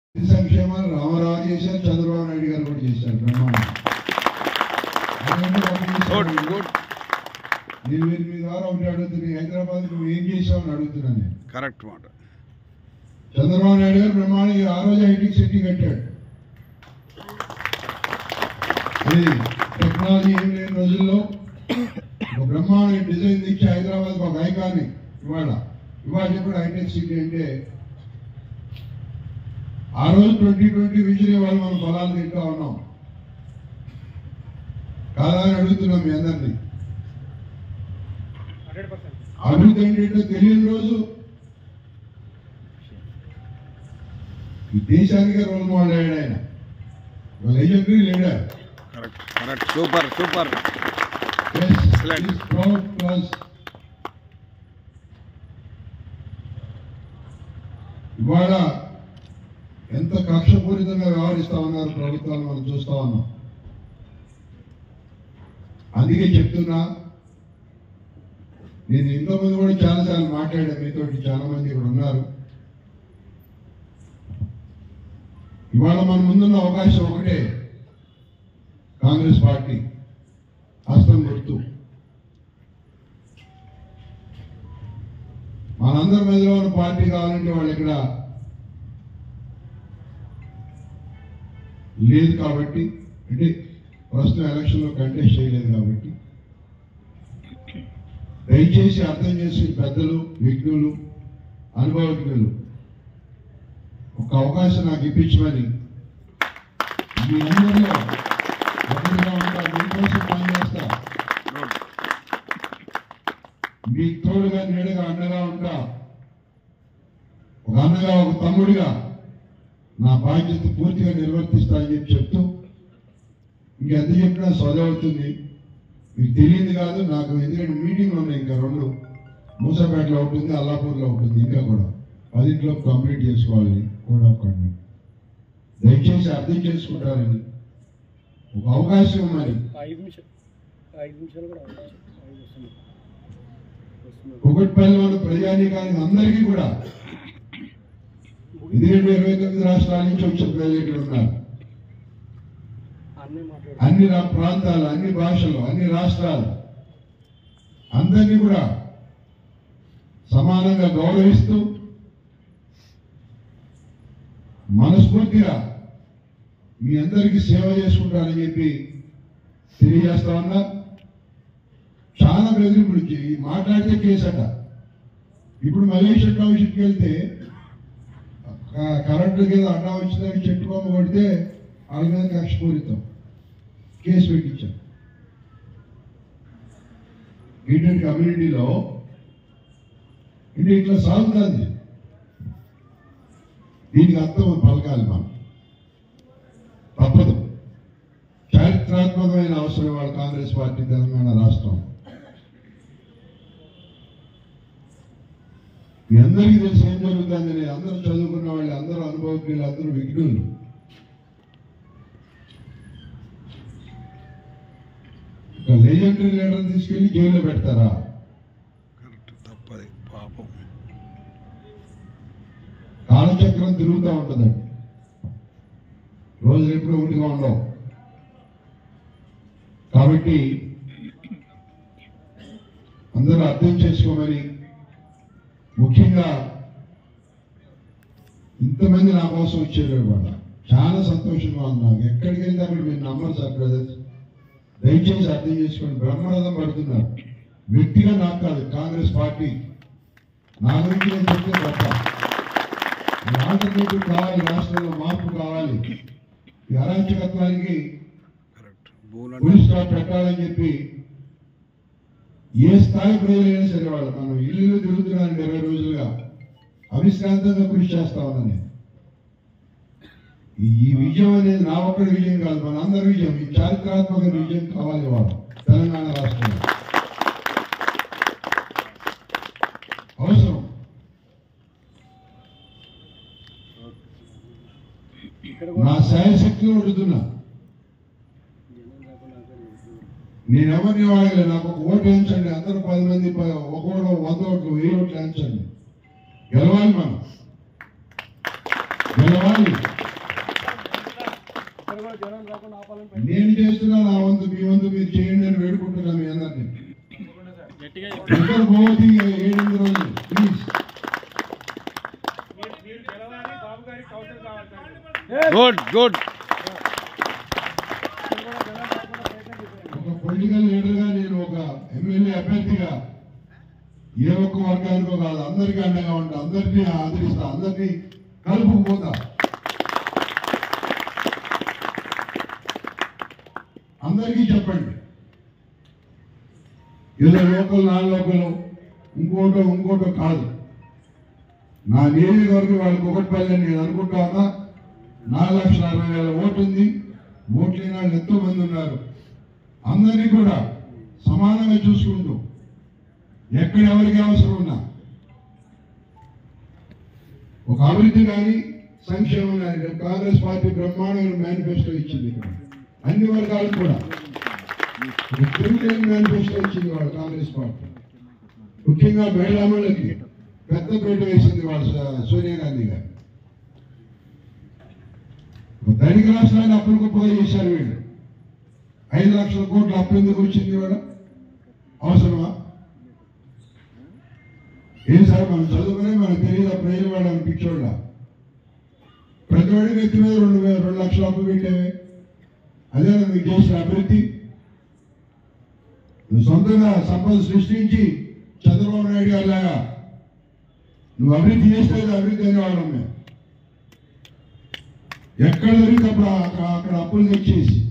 ఈ సంక్షేమాలు రామారావు చేశారు చంద్రబాబు నాయుడు గారు కూడా చేశారు బ్రహ్మాండం ఆయనంటే ఒకటి చేశారు. గుడ్ గుడ్ నేను మీరు మీ ద్వారా ఒకటి అడుగుతున్నా హైదరాబాద్ నువ్వు ఏం చేసావు అని అడుగుతున్నాను నేను కరెక్ట్ మాట చంద్రబాబు నాయుడు గారు బ్రహ్మాండంగా ఆ రోజు హైటెక్ సిటీ కట్టాడు అది టెక్నాలజీ ఏం లేని రోజుల్లో ఒక బ్రహ్మాండ డిజైన్ తెచ్చి హైదరాబాద్ ఒక ఐకాన్ ఇవాళ ఇవాళ ఇప్పుడు హైటెక్ సిటీ అంటే ఆ రోజు ట్వంటీ ట్వంటీ విజన్ ఇవాళ మనం ఫలాలు తింటా ఉన్నాం కాదా అని అడుగుతున్నాం మీ అందరినీ అభివృద్ధి ఏంటంటే తెలియని రోజు ఈ దేశానికి రోల్ మోడల్ అయ్యాడు ఆయన legendary leader correct correct super super Yes, Excellent. he is proud plus ఇవాళ ఎంత కక్షపూరితంగా వ్యవహరిస్తా ఉన్నారు ప్రభుత్వాలు మనం చూస్తా ఉన్నాం అందుకే చెప్తున్నా నేను ఇంతకుముందు కూడా చాలాసార్లు మాట్లాడా మీతోటి చాలా మంది ఇక్కడ ఉన్నారు ఇవాళ మన ముందున్న అవకాశం ఒకటే కాంగ్రెస్ పార్టీ హస్తం గుర్తు మనందరి మధ్యలో ఉన్న పార్టీ కావాలంటే వాళ్ళు ఇక్కడ లేదు కాబట్టి అంటే ప్రస్తుతం ఎలక్షన్లో కంటెస్ట్ చేయలేదు కాబట్టి దయచేసి అర్థం చేసి పెద్దలు విఘ్నులు అనుభవజ్ఞులు ఒక అవకాశం నాకు ఇప్పించమని మీ అందరిలో ఒకరిగా ఉంటా మీకోసం పనిచేస్తా గుడ్ మీకు తోడుగా నీడగా అండగా ఉంటా ఒక అన్నగా ఒక తమ్ముడిగా నా బాధ్యత పూర్తిగా నిర్వర్తిస్తా అని చెప్పి చెప్తూ ఇంకెంత చెప్పినా సోదవుతుంది మీకు తెలియదు కాదు నాకు ఎందుకంటే మీటింగ్ ఉన్నాయి ఇంకా రెండు మూసాపేటలో ఉంటుంది అల్లాపూర్లో ఉంటుంది ఇంకా కూడా పదింట్లో కంప్లీట్ చేసుకోవాలి కోడ్ ఆఫ్ కండక్ట్ దయచేసి అర్థం చేసుకుంటారని ఒక అవకాశం మరి ఐదు నిమిషాలు ఐదు నిమిషాలు కూడా అవ్వలేదు. ఐదు వస్తున్నాయి. వస్తున్నాయి. కుకట్పల్లిలోని ప్రజానీకానికి అందరికీ కూడా ఎందుకంటే ఇరవై తొమ్మిది రాష్ట్రాల నుంచి వచ్చిన ప్రజలు ఇక్కడ ఉన్నారు అన్నీ మాట్లాడు అన్ని రా- ప్రాంతాలు అన్ని భాషలు అన్ని రాష్ట్రాలు అందరినీ కూడా సమానంగా గౌరవిస్తూ మనస్ఫూర్తిగా మీ అందరికీ సేవ చేసుకుంటానని చెప్పి తెలియజేస్తా ఉన్నా చాలా బెదిరింపులు వచ్చాయి మాట్లాడితే కేసట ఇప్పుడు మలేషియా టౌన్షిప్కి వెళ్తే క- కరెంటు ఏదో అడ్డా వచ్చిందని చెట్టు కొమ్మ కొడితే వాళ్ళ మీద కక్షపూరితం కేసు పెట్టించాం గేటెడ్ కమ్యూనిటీలో ఇది ఇట్లా సాగుతుంది దీనికి అర్థం పలకాలి మనం తప్పదు చారిత్రాత్మకమైన అవసరం వాళ్ళ కాంగ్రెస్ పార్టీ తెలంగాణ రాష్ట్రం మీ అందరికీ తెలిసి ఏం జరుగుతుందని అందరూ చదువుకున్న వాళ్ళు అందరూ అనుభవజ్ఞులు అందరూ విఘ్నులు ఒక లెజెండరీ లీడర్ తీసుకెళ్లి జైల్లో పెడతారా కరెక్ట్ తప్పది పాపం కాలచక్రం తిరుగుతూ ఉంటుందండి రోజులు ఎప్పుడు ఒకటిగా ఉండవు కాబట్టి అందరూ అర్థం చేసుకోమని ముఖ్యంగా ఇంతమంది నా కోసం వచ్చారు ఇవాళ చాలా సంతోషంగా ఉంది నాకు ఎక్కడికి వెళ్తే అక్కడ మీరు నమ్మరు సార్ బ్రదర్స్ దయచేసి అర్థం చేసుకోండి బ్రహ్మరథం పడుతున్నారు వ్యక్తిగా నాకు కాదు కాంగ్రెస్ పార్టీ నా గురించి నేను చెప్తే తప్ప ఈ ఆల్టర్నేటివ్ కావాలి రాష్ట్రంలో మార్పు కావాలి ఈ అరాచకత్వానికి కరెక్ట్ భూమి ఫుల్ స్టాప్ పెట్టాలని చెప్పి ఏ స్థాయి ప్రజలైనా సరే వాళ్ళు మనం ఇల్లు తిరుగుతున్నాను ఇరవై రోజులుగా అవిశ్రాంతంగా కృషి చేస్తా ఉన్నాను నేను. ఈ- ఈ విజయం అనేది నా ఒక్కడి విజయం కాదు మన అందరి విజయం ఈ చారిత్రాత్మక విజయం కావాలి వాళ్ళు తెలంగాణ రాష్ట్రంలో అవసరం ఇక్కడ నా కూడా శాయశక్తిలో అడుగుతున్నా జనం కాకుండా అందరూ చేస్తున్నారు. నేను ఎవరిని వాడలే నాకు ఒక ఓటు వేయించండి అందరూ పది మంది ప- ఒక ఓటు వంద ఓట్లు వెయ్యి ఓట్లు వేయించండి గెలవాలి మనం గెలవాలి జగన్ రాకుండా ఆపాలని నేను చేస్తున్నా నా వంతు మీ వంతు మీరు చేయండి అని వేడుకుంటున్నాను మీ అందరినీ ఎక్కడ పోవద్దు ఈ ఏడెనిమిది రోజులు ప్లీజ్ గుడ్ గుడ్ ఒక పొలిటికల్ లీడర్గా నేను ఒక ఎమ్మెల్యే అభ్యర్థిగా ఏ ఒక్క వర్గానికో కాదు అందరికీ అండగా ఉంటా అందరినీ ఆదరిస్తా అందరినీ కలుపుకుపోతా అందరికీ చెప్పండి ఏదో లోకల్ నాన్ లోకల్ ఇంకోటో ఇంకోటో కాదు నా నియోజకవర్గం వాళ్ళకి ఒకటి పల్లె నేను అనుకుంటా ఉన్నా నాలుగు లక్షల అరవై వేల ఓటు ఉంది ఓట్లు లేని వాళ్ళు ఎంతో మంది ఉన్నారు అందరినీ కూడా సమానంగా చూసుకుంటూ ఎక్కడ ఎవరికి అవసరం ఉన్నా ఒక అభివృద్ధి కానీ సంక్షేమం కానీ రేపు కాంగ్రెస్ పార్టీ బ్రహ్మాండమైన మేనిఫెస్టో ఇచ్చింది ఇక్కడ అన్ని వర్గాలకు కూడా ఒక క్రిమినల్ మేనిఫెస్టో ఇచ్చింది వాళ్ళ కాంగ్రెస్ పార్టీ ముఖ్యంగా మహిళామణులకి పెద్ద పీట వేసింది వాళ్ళ స- సోనియా గాంధీ గారు ఒక ధనిక రాష్ట్రాన్ని అప్పులు గొప్పగా చేశారు వీళ్ళు ఐదు లక్షల కోట్ల అప్పు ఎందుకు వచ్చింది ఇవాళ అవసరమా ఏం సార్ మనం చదువుకునే మనకు తెలియదు ప్రజలు వాడు పిచ్చోళ్ళ ప్రతి వాడి నెత్తి మీద రెండు వే- రెండు లక్షల అప్పు పెట్టేవే అదే మీకు చేసిన అభివృద్ధి నువ్వు సొంతంగా సంపద సృష్టించి చంద్రబాబు నాయుడు గారి లాగా నువ్వు అభివృద్ధి చేస్తే అది అభివృద్ధి అనేవాళ్ళం మేము ఎక్కడ దొరికితే అప్పుడు అక్కడ అక్కడ అప్పులు తెచ్చేసి